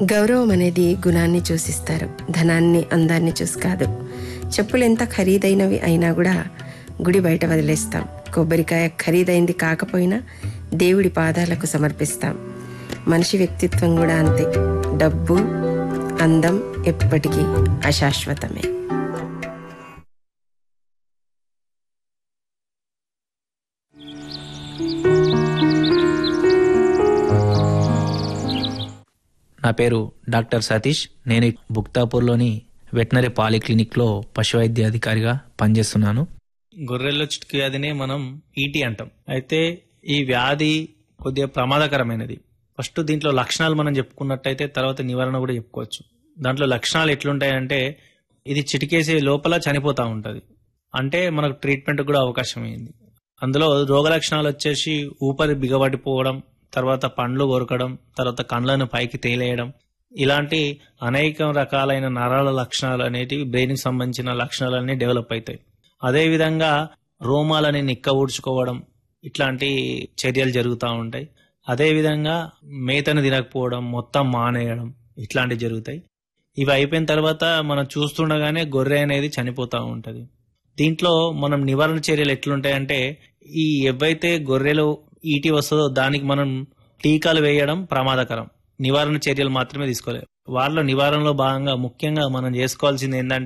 గౌరవం అనేది గుణాన్ని చూసిస్తారు ధనాన్ని అందాన్ని చూసి కాదు చెప్పులు ఎంత ఖరీదైనవి అయినా కూడా గుడి బయట వదిలేస్తాం కొబ్బరికాయ ఖరీదైంది కాకపోయినా దేవుడి పాదాలకు సమర్పిస్తాం మనిషి వ్యక్తిత్వం కూడా అంతే డబ్బు అందం ఎప్పటికీ అశాశ్వతమే నా పేరు డాక్టర్ సతీష్ నేను బుక్తాపూర్లోని వెటనరీ పాలిక్లినిక్లో పశు వైద్య అధికారిగా పనిచేస్తున్నాను గొర్రెల్లో చిటుకు వ్యాధిని మనం ఈటీ అంటాం అయితే ఈ వ్యాధి కొద్దిగా ప్రమాదకరమైనది ఫస్ట్ దీంట్లో లక్షణాలు మనం చెప్పుకున్నట్టయితే తర్వాత నివారణ కూడా చెప్పుకోవచ్చు దాంట్లో లక్షణాలు ఎట్లుంటాయంటే ఇది చిటికేసే లోపల చనిపోతూ ఉంటుంది అంటే మనకు ట్రీట్మెంట్ కూడా అవకాశం అయింది అందులో రోగ లక్షణాలు వచ్చేసి ఊపిరి బిగబడిపోవడం తర్వాత పండ్లు కొరకడం తర్వాత కండ్లను పైకి తేలేయడం ఇలాంటి అనేక రకాలైన నరాల లక్షణాలు అనేటివి బ్రెయిన్కి సంబంధించిన లక్షణాలన్నీ డెవలప్ అవుతాయి అదేవిధంగా రోమాలని నిక్క ఊడ్చుకోవడం ఇట్లాంటి చర్యలు జరుగుతూ ఉంటాయి అదేవిధంగా మేతను తినకపోవడం మొత్తం మానేయడం ఇట్లాంటివి జరుగుతాయి ఇవి అయిపోయిన తర్వాత మనం చూస్తుండగానే గొర్రె అనేది చనిపోతూ ఉంటుంది దీంట్లో మనం నివారణ చర్యలు ఎట్లుంటాయంటే ఈ ఎవైతే గొర్రెలు ఈటి వస్తుందో దానికి మనం టీకాలు వేయడం ప్రమాదకరం నివారణ చర్యలు మాత్రమే తీసుకోలేదు వాళ్ళ నివారణలో భాగంగా ముఖ్యంగా మనం చేసుకోవాల్సింది ఏంటంటే